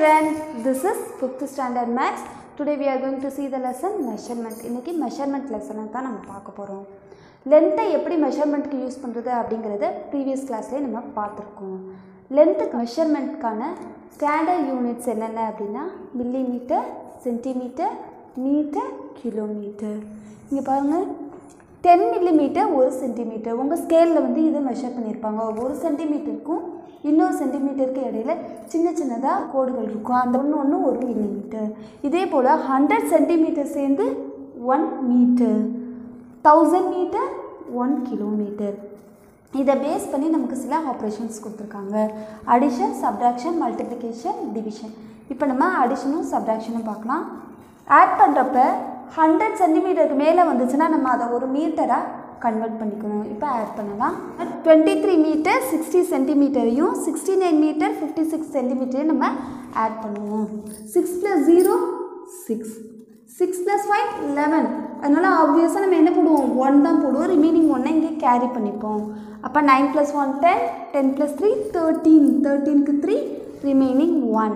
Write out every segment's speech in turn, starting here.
students, this is 5th standard maths. Today we are going to see the lesson measurement. இன்னைக்கு measurement lesson தான் நம்ம பார்க்க போகிறோம் லென்த்தை எப்படி மெஷர்மெண்ட்க்கு யூஸ் பண்ணுறது அப்படிங்கிறத ப்ரீவியஸ் கிளாஸ்லேயே நம்ம பார்த்துருக்கோம் லென்த்துக்கு மெஷர்மெண்ட்க்கான ஸ்டாண்டர்ட் யூனிட்ஸ் என்னென்ன அப்படின்னா மில்லிமீட்டர் சென்டிமீட்டர் மீட்டர் கிலோமீட்டர் இங்கே பாருங்கள் டென் மில்லிமீட்டர் ஒரு சென்டிமீட்டர் உங்கள் ஸ்கேலில் வந்து இதை மெஷர் பண்ணியிருப்பாங்க ஒரு சென்டிமீட்டருக்கும் இன்னொரு சென்டிமீட்டருக்கு இடையில சின்ன சின்னதாக கோடுகள் இருக்கும் அந்த ஒன்று ஒன்று ஒரு மில்லிமீட்டர் இதே போல் ஹண்ட்ரட் சென்டிமீட்டர் சேர்ந்து one metre thousand metre one kilometre இதை பேஸ் பண்ணி நமக்கு சில ஆப்ரேஷன்ஸ் கொடுத்துருக்காங்க அடிஷன் சப்ராக்ஷன் மல்டிப்ளிகேஷன் டிவிஷன் இப்போ நம்ம அடிஷனும் சப்ராக்ஷனும் பார்க்கலாம் ஆட் பண்ணுறப்ப ஹண்ட்ரட் சென்டிமீட்டருக்கு மேலே வந்துச்சுன்னா நம்ம அதை ஒரு மீட்டராக கன்வெர்ட் பண்ணிக்கணும் இப்போ ஆட் பண்ணலாம் டுவெண்ட்டி த்ரீ மீட்டர் சிக்ஸ்டி சென்டிமீட்டரையும் sixty nine metre fifty six சென்டிமீட்டரையும் நம்ம ஆட் பண்ணுவோம் six plus zero six six plus five eleven அதனால் ஆப்வியஸாக நம்ம என்ன போடுவோம் ஒன் தான் போடுவோம் ரிமைனிங் ஒன்னை இங்கே கேரி பண்ணிப்போம் அப்போ nine plus one ten ten plus three thirteen தேர்ட்டீனுக்கு three remaining one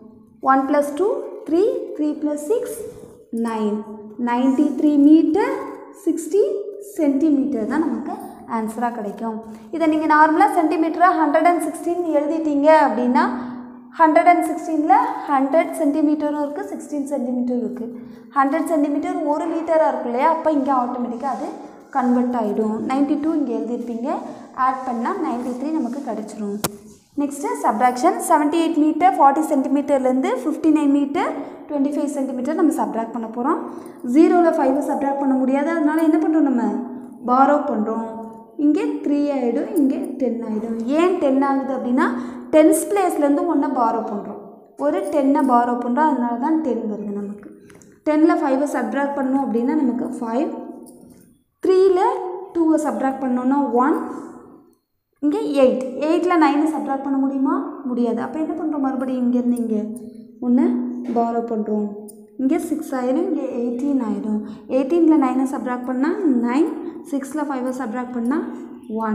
one plus two three three plus six nine ninety three metre sixty centimetre தான் நமக்கு ஆன்சராக கிடைக்கும் இதை நீங்கள் நார்மலாக சென்டிமீட்டராக ஹண்ட்ரட் அண்ட் சிக்ஸ்டீன் எழுதிட்டீங்க அப்படின்னா ஹண்ட்ரட் அண்ட் சிக்ஸ்டீனில் ஹண்ட்ரட் சென்டிமீட்டரும் இருக்குது சிக்ஸ்டீன் சென்டிமீட்டரும் இருக்குது ஹண்ட்ரட் சென்டிமீட்டர் ஒரு மீட்டராக இருக்கு இல்லையா அப்போ இங்கே ஆட்டோமேட்டிக்காக அது கன்வெர்ட் ஆகிடும் நைன்ட்டி டூ இங்கே எழுதியிருப்பீங்க ஆட் பண்ணால் நைன்ட்டி த்ரீ நமக்கு கிடச்சிரும் next subtraction seventy eight metre forty சென்டிமீட்டர்லேருந்து fifty nine metre twenty five centimetre நம்ம சப்ராக்ட் பண்ண போகிறோம் ஜீரோவில் ஃபைவை சப்ராக்ட் பண்ண முடியாது அதனால என்ன பண்ணுறோம் நம்ம பாரோ பண்ணுறோம் இங்கே த்ரீ ஆகிடும் இங்கே டென் ஆகிடும் ஏன் டென் ஆகுது அப்படின்னா டென்ஸ் பிளேஸ்லேருந்து ஒன்றை பாரோ பண்ணுறோம் ஒரு டென்னை பாரோ பண்ணுறோம் அதனால தான் டென் வருது நமக்கு டென்னில் ஃபைவை சப்ராக்ட் பண்ணோம் அப்படின்னா நமக்கு ஃபைவ் த்ரீயில் டூவை சப்ராக்ட் பண்ணோன்னா ஒன் இங்கே எயிட் எயிட்டில் நைனை சப்ராக்ட் பண்ண முடியுமா முடியாது அப்போ என்ன பண்ணுறோம் மறுபடியும் இங்கேருந்து இங்கே ஒன்று பாரோ பண்ணுறோம் இங்கே சிக்ஸ் ஆயிடும் இங்கே எயிட்டீன் ஆயிடும் எயிட்டீனில் நைனை சப்ராக்ட் பண்ணால் நைன் சிக்ஸில் ஃபைவை சப்ராக்ட் பண்ணால் one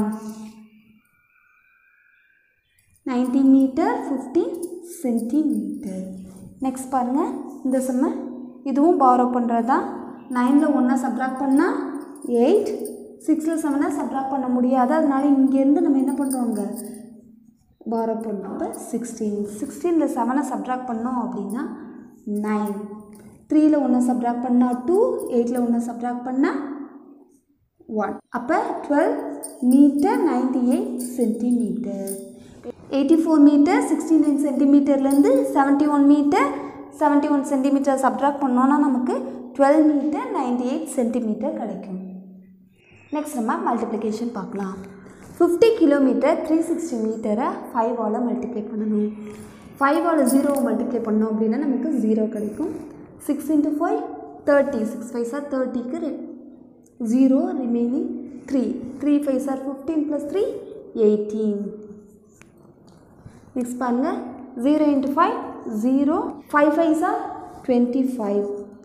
ninety metre fifty centimetre next பாருங்கள் இந்த செம்ம இதுவும் பாரோ பண்ணுறது தான் நைனில் ஒன்றை சப்ராக்ட் பண்ணால் எயிட் சிக்ஸில் செவனை சப்ராக்ட் பண்ண முடியாது அதனால இங்கேருந்து நம்ம என்ன பண்ணுறோங்க பாரோ பண்ணுறோம் இப்போ சிக்ஸ்டீன் சிக்ஸ்டீனில் செவனை சப்ராக்ட் பண்ணோம் அப்படின்னா நைன் த்ரீயில் ஒன்று சப்ராக்ட் பண்ணால் டூ எயிட்டில் ஒன்று சப்ராக்ட் பண்ணால் ஒன் அப்போ twelve metre ninety eight centimetre eighty four metre sixty nine சென்டிமீட்டர்லேருந்து seventy one metre seventy one centimetre subtract பண்ணோன்னா நமக்கு twelve metre ninety eight centimetre கிடைக்கும் நெக்ஸ்ட் நம்ம மல்டிப்ளிகேஷன் பார்க்கலாம் ஃபிஃப்டி கிலோமீட்டர் த்ரீ சிக்ஸ்டி மீட்டரை ஃபைவால் மல்டிப்ளை பண்ணணும் ஃபைவால் ஜீரோவை மல்டிப்ளை பண்ணோம் அப்படின்னா நமக்கு ஜீரோ கிடைக்கும் six into five thirty six five சார் தேர்ட்டிக்கு zero remaining three three five சார் fifteen plus three eighteen next பாருங்கள் zero into five zero five five சார் டுவெண்ட்டி ஃபைவ்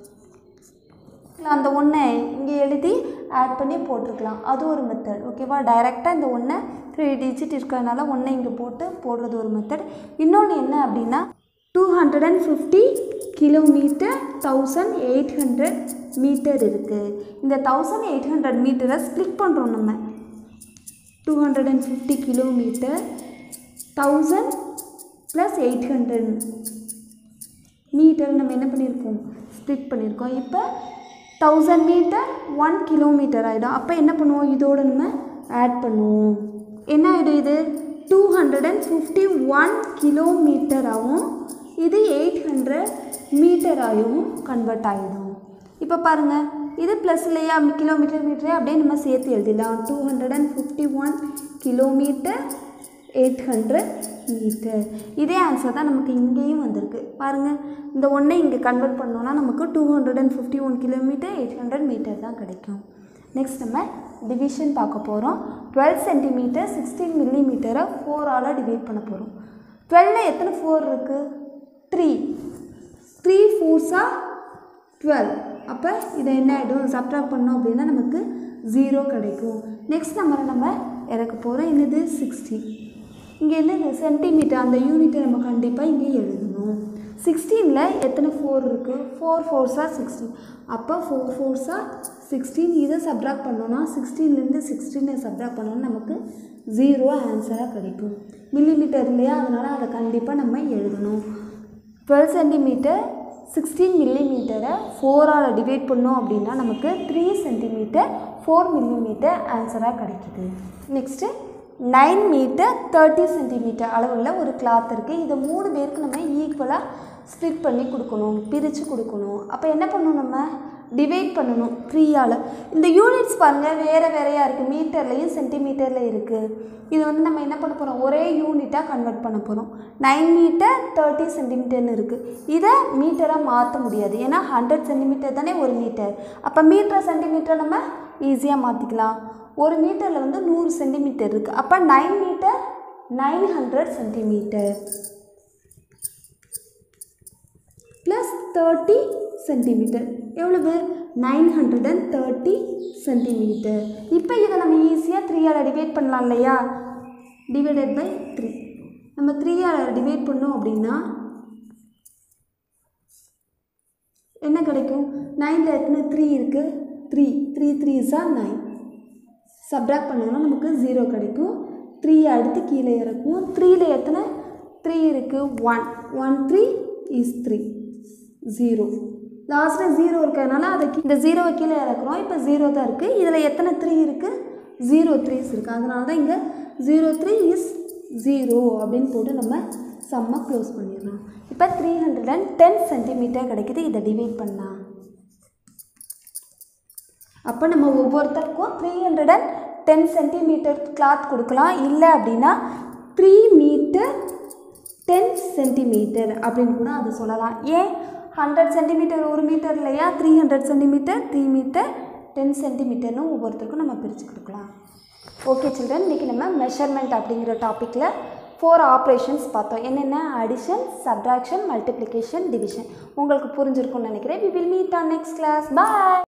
அந்த ஒன்றை இங்கே எழுதி ஆட் பண்ணி போட்டிருக்கலாம் அது ஒரு மெத்தட் ஓகேவா டைரெக்டாக இந்த ஒன்றை த்ரீ டிஜிட் இருக்கிறதுனால ஒன்றை இங்கே போட்டு போடுறது ஒரு மெத்தட் இன்னொன்று என்ன அப்படின்னா two hundred and fifty kilometre thousand eight hundred metre இருக்குது இந்த தௌசண்ட் எயிட் ஹண்ட்ரட் மீட்டரை ஸ்ப்ளிட் பண்ணுறோம் நம்ம two hundred and fifty kilometre thousand plus eight hundred metre நம்ம என்ன பண்ணியிருக்கோம் ஸ்ப்ளிட் பண்ணியிருக்கோம் இப்போ தௌசண்ட் மீட்டர் ஒன் கிலோமீட்டர் ஆகிடும் அப்போ என்ன பண்ணுவோம் இதோட நம்ம ஆட் பண்ணுவோம் என்ன ஆகிடும் இது two hundred and fifty one கிலோமீட்டராகவும் இது எயிட் ஹண்ட்ரட் மீட்டராகவும் கன்வெர்ட் ஆகிடும் இப்போ பாருங்கள் இது ப்ளஸ் இல்லையா கிலோமீட்டர் மீட்டரே அப்படியே நம்ம சேர்த்து எழுதிடலாம் two hundred and fifty one kilometre eight hundred metre இதே ஆன்சர் தான் நமக்கு இங்கேயும் வந்திருக்கு பாருங்கள் இந்த ஒன்றை இங்கே கன்வெர்ட் பண்ணோன்னா நமக்கு two hundred and fifty one kilometre eight hundred metre தான் கிடைக்கும் நெக்ஸ்ட் நம்ம டிவிஷன் பார்க்க போகிறோம் டுவெல் சென்டிமீட்டர் சிக்ஸ்டீன் மில்லிமீட்டரை ஃபோரால் டிவைட் பண்ண போகிறோம் டுவெல்ல எத்தனை ஃபோர் இருக்குது த்ரீ த்ரீ ஃபோர்ஸா டுவெல் அப்போ இதை என்ன ஆகிடும் சப்ட்ராக்ட் பண்ணோம் அப்படின்னா நமக்கு ஜீரோ கிடைக்கும் நெக்ஸ்ட் நம்பரை நம்ம இறக்க போகிறோம் என்னது சிக்ஸ்டி இங்கே என்னது சென்டிமீட்டர் அந்த யூனிட்டை நம்ம கண்டிப்பாக இங்கே எழுதணும் சிக்ஸ்டீனில் எத்தனை ஃபோர் இருக்குது ஃபோர் ஃபோர்ஸாக சிக்ஸ்டீன் அப்போ ஃபோர் ஃபோர்ஸாக சிக்ஸ்டீன் இதை சப்ராக்ட் பண்ணோன்னா சிக்ஸ்டீன்லேருந்து சிக்ஸ்டீனை சப்ராக்ட் பண்ணோன்னா நமக்கு ஜீரோ ஆன்சராக கிடைக்கும் மில்லிமீட்டர் இல்லையா அதனால் அதை கண்டிப்பாக நம்ம எழுதணும் டுவெல் சென்டிமீட்டர் சிக்ஸ்டீன் மில்லிமீட்டரை ஃபோரால் டிவைட் பண்ணோம் அப்படின்னா நமக்கு த்ரீ சென்டிமீட்டர் ஃபோர் மில்லிமீட்டர் ஆன்சராக கிடைக்குது next nine metre thirty centimetre அளவுள்ள ஒரு கிளாத் இருக்குது இதை மூணு பேருக்கு நம்ம ஈக்குவலாக ஸ்ப்ளிட் பண்ணி கொடுக்கணும் பிரித்து கொடுக்கணும் அப்போ என்ன பண்ணணும் நம்ம டிவைட் பண்ணணும் த்ரீயால் இந்த யூனிட்ஸ் பாருங்கள் வேறு வேறையாக இருக்குது மீட்டர்லேயும் சென்டிமீட்டரில் இருக்குது இது வந்து நம்ம என்ன பண்ண போகிறோம் ஒரே யூனிட்டாக கன்வெர்ட் பண்ண போகிறோம் நைன் மீட்டர் தேர்ட்டி சென்டிமீட்டர்னு இருக்குது இதை மீட்டராக மாற்ற முடியாது ஏன்னா ஹண்ட்ரட் சென்டிமீட்டர் தானே ஒரு மீட்டர் அப்போ மீட்டர் சென்டிமீட்டர் நம்ம ஈஸியாக மாற்றிக்கலாம் ஒரு மீட்டரில் வந்து நூறு சென்டிமீட்டர் இருக்குது அப்போ nine metre nine hundred centimetre plus thirty centimetre எவ்வளவு nine hundred and thirty centimetre இப்போ இதை நம்ம ஈஸியாக த்ரீயால் டிவைட் பண்ணலாம் இல்லையா டிவைடட் பை த்ரீ நம்ம த்ரீயால் டிவைட் பண்ணோம் அப்படின்னா என்ன கிடைக்கும் நைனில் எத்தனை த்ரீ இருக்குது த்ரீ த்ரீ த்ரீ இஸாக நைன் சப்ராக்ட் பண்ணோம்னா நமக்கு ஜீரோ கிடைக்கும் த்ரீ அடுத்து கீழே இறக்கும் த்ரீல எத்தனை த்ரீ இருக்குது one one three is three zero லாஸ்ட்டில் ஜீரோ இருக்கிறதுனால அதை கீ- இந்த ஜீரோவை கீழே இறக்குறோம் இப்போ ஜீரோ தான் இருக்குது இதில் எத்தனை த்ரீ இருக்குது ஜீரோ த்ரீஸ் இருக்குது அதனால தான் இங்கே ஜீரோ த்ரீ இஸ் ஜீரோ அப்படின்னு போட்டு நம்ம சம்மை க்ளோஸ் பண்ணிடலாம் இப்போ three hundred and ten centimetre கிடைக்குது இதை டிவைட் பண்ணலாம் அப்போ நம்ம ஒவ்வொருத்தருக்கும் three hundred and ten centimetre cloth கொடுக்கலாம் இல்லை அப்படின்னா த்ரீ மீட்டர் டென் சென்டிமீட்டர் அப்படின்னு கூட அதை சொல்லலாம் ஏன் ஹண்ட்ரட் சென்டிமீட்டர் ஒரு மீட்டர் இல்லையா three hundred centimetre three metre ten சென்டிமீட்டர்னு ஒவ்வொருத்தருக்கும் நம்ம பிரித்து கொடுக்கலாம் ஓகே சில்ட்ரன் இன்றைக்கி நம்ம மெஷர்மெண்ட் அப்படிங்கிற டாப்பிக்கில் ஃபோர் ஆப்ரேஷன்ஸ் பார்த்தோம் என்னென்ன அடிஷன் சப்ராக்ஷன் மல்டிப்ளிகேஷன் டிவிஷன் உங்களுக்கு புரிஞ்சிருக்கும்னு நினைக்கிறேன் we will meet on next class bye